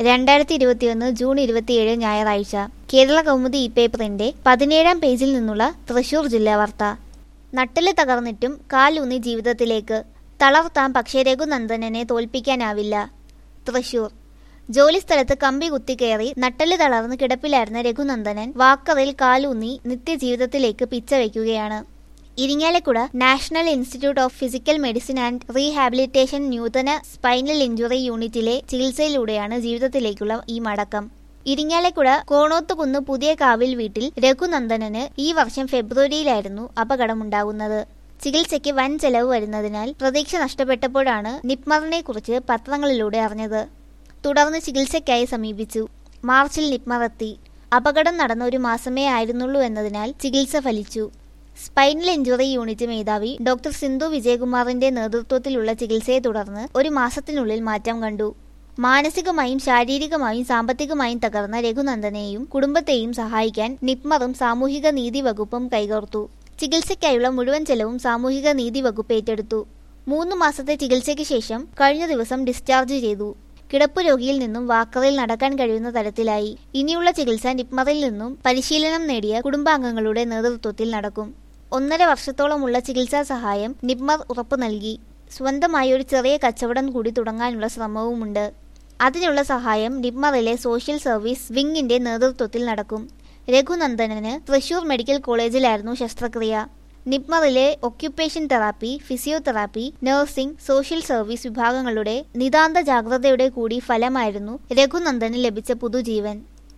രണ്ടായിരത്തി ഇരുപത്തിയൊന്ന് ജൂൺ ഇരുപത്തിയേഴ് ഞായറാഴ്ച കേരള കൗമുദി ഇ പേപ്പറിന്റെ പതിനേഴാം പേജിൽ നിന്നുള്ള തൃശൂർ ജില്ലാ വാർത്ത നട്ടല് തകർന്നിട്ടും കാലൂന്നി ജീവിതത്തിലേക്ക് തളർത്താം പക്ഷേ രഘുനന്ദനനെ തോൽപ്പിക്കാനാവില്ല തൃശൂർ ജോലിസ്ഥലത്ത് കമ്പി കുത്തിക്കയറി നട്ടല് തളർന്ന് കിടപ്പിലായിരുന്ന രഘുനന്ദനൻ വാക്കറിൽ കാലൂന്നി നിത്യജീവിതത്തിലേക്ക് പിച്ചവയ്ക്കുകയാണ് Irinjalakuda national institute of physical medicine and rehabilitation നൂതന സ്പൈനൽ ഇഞ്ചുറി യൂണിറ്റിലെ ചികിത്സയിലൂടെയാണ് ജീവിതത്തിലേക്കുള്ള ഈ മടക്കം ഇരിങ്ങാലക്കുട കോണോത്തുകുന്ന് പുതിയ കാവിൽ വീട്ടിൽ രഘുനന്ദനന് ഈ വർഷം ഫെബ്രുവരിയിലായിരുന്നു അപകടമുണ്ടാകുന്നത് ചികിത്സയ്ക്ക് വൻ ചെലവ് വരുന്നതിനാൽ പ്രതീക്ഷ നഷ്ടപ്പെട്ടപ്പോഴാണ് നിപ്മറിനെ കുറിച്ച് പത്രങ്ങളിലൂടെ അറിഞ്ഞത് തുടർന്ന് ചികിത്സയ്ക്കായി സമീപിച്ചു മാർച്ചിൽ നിപ്മർ എത്തി അപകടം നടന്ന ഒരു മാസമേ ആയിരുന്നുള്ളൂ എന്നതിനാൽ ചികിത്സ ഫലിച്ചു സ്പൈനൽ ഇഞ്ചുറി യൂണിറ്റ് മേധാവി ഡോക്ടർ സിന്ധു വിജയകുമാറിന്റെ നേതൃത്വത്തിലുള്ള ചികിത്സയെ തുടർന്ന് ഒരു മാസത്തിനുള്ളിൽ മാറ്റം കണ്ടു മാനസികമായും ശാരീരികമായും സാമ്പത്തികമായും തകർന്ന രഘുനന്ദനെയും കുടുംബത്തെയും സഹായിക്കാൻ നിപ്മറും സാമൂഹിക നീതി വകുപ്പും കൈകോർത്തു ചികിത്സയ്ക്കായുള്ള മുഴുവൻ ചെലവും സാമൂഹിക നീതി വകുപ്പ് ഏറ്റെടുത്തു മൂന്ന് മാസത്തെ ചികിത്സയ്ക്ക് ശേഷം കഴിഞ്ഞ ദിവസം ഡിസ്ചാർജ് ചെയ്തു കിടപ്പ് രോഗിയിൽ നിന്നും വാക്കറിൽ നടക്കാൻ കഴിയുന്ന തരത്തിലായി ഇനിയുള്ള ചികിത്സ നിപ്മറിൽ നിന്നും പരിശീലനം നേടിയ കുടുംബാംഗങ്ങളുടെ നേതൃത്വത്തിൽ നടക്കും ഒന്നര വർഷത്തോളമുള്ള ചികിത്സാ സഹായം നിപ്മർ ഉറപ്പു നൽകി സ്വന്തമായി ഒരു ചെറിയ കച്ചവടം കൂടി തുടങ്ങാനുള്ള ശ്രമവുമുണ്ട് അതിനുള്ള സഹായം നിപ്മറിലെ സോഷ്യൽ സർവീസ് വിങ്ങിന്റെ നേതൃത്വത്തിൽ നടക്കും രഘുനന്ദനന് തൃശൂർ മെഡിക്കൽ കോളേജിലായിരുന്നു ശസ്ത്രക്രിയ നിപ്മറിലെ occupation therapy physiotherapy nursing social service വിഭാഗങ്ങളുടെ നിതാന്ത ജാഗ്രതയുടെ കൂടി ഫലമായിരുന്നു രഘുനന്ദന് ലഭിച്ച പുതുജീവൻ